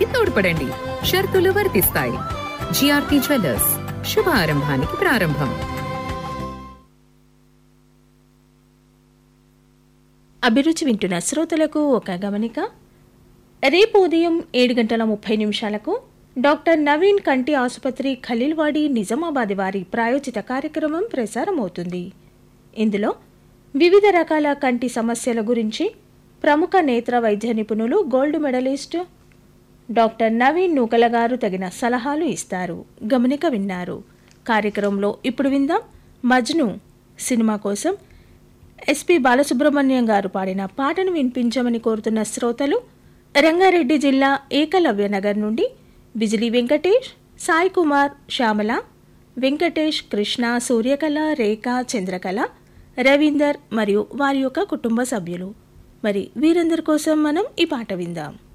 అభివృద్ధికి తోడ్పడండి షరతులు వర్తిస్తాయి జిఆర్టీ జ్యువెల్లర్స్ శుభ ఆరంభానికి ప్రారంభం అభిరుచి వింటున్న శ్రోతలకు ఒక గమనిక రేపు ఉదయం ఏడు గంటల ముప్పై నిమిషాలకు డాక్టర్ నవీన్ కంటి ఆసుపత్రి ఖలీల్వాడి నిజామాబాద్ వారి ప్రాయోజిత కార్యక్రమం ప్రసారమవుతుంది ఇందులో వివిధ రకాల కంటి సమస్యల గురించి ప్రముఖ నేత్ర వైద్య నిపుణులు gold medallist doctor Naveen Nukala garu తగిన సలహాలు ఇస్తారు గమనిక విన్నారు కార్యక్రమంలో ఇప్పుడు విందాం మజ్ను సినిమా కోసం ఎస్పి బాలసుబ్రహ్మణ్యం గారు పాడిన పాటను వినిపించమని కోరుతున్న శ్రోతలు రంగారెడ్డి జిల్లా ఏకలవ్య నగర్ నుండి బిజిలీ వెంకటేష్ సాయి కుమార్ శ్యామల వెంకటేష్ కృష్ణ సూర్యకళ రేఖ చంద్రకళ రవీందర్ మరియు వారి యొక్క కుటుంబ సభ్యులు మరి వీరందరి కోసం మనం ఈ పాట విందాం